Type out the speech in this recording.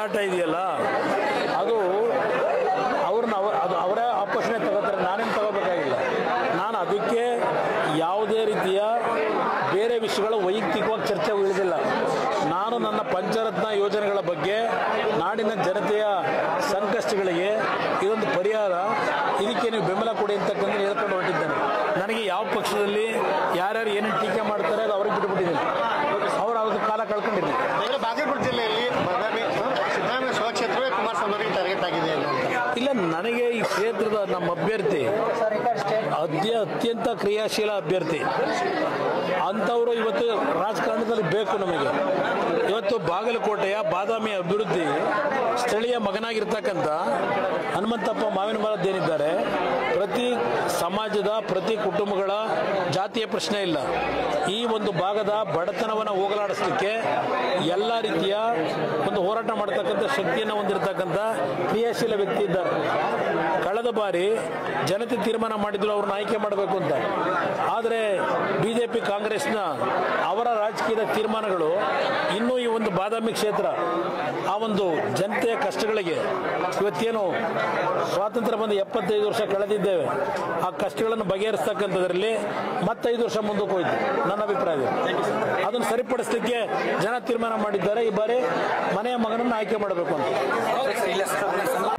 ಹೋರಾಟ ಇದೆಯಲ್ಲ ಅದು ಅವ್ರನ್ನ ಅವ- ಅದು ಅವರೇ ಆಪೋಷಣೆ ತಗೋತಾರೆ ನಾನೇನು ತಗೋಬೇಕಾಗಿಲ್ಲ ನಾನು ಅದಕ್ಕೆ ಯಾವುದೇ ರೀತಿಯ ಬೇರೆ ವಿಷಯಗಳ ವೈಯಕ್ತಿಕವಾಗಿ ಚರ್ಚೆ ಇಳಿದಿಲ್ಲ ನಾನು ನನ್ನ ಪಂಚರತ್ನ ಯೋಜನೆಗಳ ಬಗ್ಗೆ ನಾಡಿನ ಜನತೆಯ ಸಂಕಷ್ಟಗಳಿಗೆ ಇದೊಂದು ಪರಿಹಾರ ಇದಕ್ಕೆ ನೀವು ಬೆಂಬಲ ಕೊಡಿ ಅಂತಕ್ಕಂಥ ಹೇಳ್ಕೊಂಡು ಹೊರಟಿದ್ದೇನೆ ನನಗೆ ಯಾವ ಪಕ್ಷದಲ್ಲಿ ಯಾರ್ಯಾರು ಏನೇನು ಟೀಕೆ ಮಾಡ್ತಾರೆ ಅದು ಅವ್ರಿಗೆ ಬಿಟ್ಟುಬಿಟ್ಟಿದ್ದೀನಿ ಅವ್ರು ಅವ್ರ ಕಾಲ ಕಳ್ಕೊಂಡಿದ್ದೀನಿ ಬೇರೆ ಬಾಗಲಕೋಟೆ ಜಿಲ್ಲೆಯಲ್ಲಿ ಬಾದಾಮಿ ಸಿದ್ದರಾಮಯ್ಯ ಸ್ವಕ್ಷೇತ್ರವೇ ಕುಮಾರಸ್ವಾಮಿ ಅವರಿಗೆ ಟಾರ್ಗೆಟ್ ಆಗಿದೆ ಅನ್ನುವಂಥ ಇಲ್ಲ ನನಗೆ ಈ ಕ್ಷೇತ್ರದ ನಮ್ಮ ಅಭ್ಯರ್ಥಿ ಅದ್ಯ ಅತ್ಯಂತ ಕ್ರಿಯಾಶೀಲ ಅಭ್ಯರ್ಥಿ ಅಂಥವರು ಇವತ್ತು ರಾಜಕಾರಣದಲ್ಲಿ ಬೇಕು ನಮಗೆ ಇವತ್ತು ಬಾಗಲಕೋಟೆಯ ಬಾದಾಮಿ ಅಭಿವೃದ್ಧಿ ಸ್ಥಳೀಯ ಮಗನಾಗಿರ್ತಕ್ಕಂಥ ಹನುಮಂತಪ್ಪ ಮಾವಿನ ಮರದ್ದೇನಿದ್ದಾರೆ ಪ್ರತಿ ಸಮಾಜದ ಪ್ರತಿ ಕುಟುಂಬಗಳ ಜಾತಿಯ ಪ್ರಶ್ನೆ ಇಲ್ಲ ಈ ಒಂದು ಭಾಗದ ಬಡತನವನ್ನು ಹೋಗಲಾಡಿಸಲಿಕ್ಕೆ ಎಲ್ಲ ರೀತಿಯ ಒಂದು ಹೋರಾಟ ಮಾಡತಕ್ಕಂಥ ಶಕ್ತಿಯನ್ನು ಹೊಂದಿರತಕ್ಕಂಥ ಕ್ರಿಯಾಶೀಲ ವ್ಯಕ್ತಿ ಇದ್ದಾರೆ ಕಳೆದ ಬಾರಿ ಜನತೆ ತೀರ್ಮಾನ ಮಾಡಿದ್ರು ಅವ್ರನ್ನ ಆಯ್ಕೆ ಮಾಡಬೇಕು ಅಂತ ಆದರೆ ಬಿಜೆಪಿ ಕಾಂಗ್ರೆಸ್ನ ಅವರ ರಾಜಕೀಯದ ತೀರ್ಮಾನಗಳು ಇನ್ನೂ ಈ ಒಂದು ಬಾದಾಮಿ ಕ್ಷೇತ್ರ ಆ ಒಂದು ಜನತೆಯ ಕಷ್ಟಗಳಿಗೆ ಇವತ್ತೇನು ಸ್ವಾತಂತ್ರ್ಯ ಬಂದು ಎಪ್ಪತ್ತೈದು ವರ್ಷ ಕಳೆದಿದ್ದೇವೆ ಆ ಕಷ್ಟಗಳನ್ನು ಬಗೆಹರಿಸ್ತಕ್ಕಂಥದ್ರಲ್ಲಿ ಮತ್ತೈದು ವರ್ಷ ಮುಂದಕ್ಕೆ ಹೋಯ್ತು ನನ್ನ ಅಭಿಪ್ರಾಯ ಅದನ್ನು ಸರಿಪಡಿಸಲಿಕ್ಕೆ ಜನ ತೀರ್ಮಾನ ಮಾಡಿದ್ದಾರೆ ಈ ಬಾರಿ ಮನೆಯ ಮಗನನ್ನು ಆಯ್ಕೆ ಮಾಡಬೇಕು ಅಂತ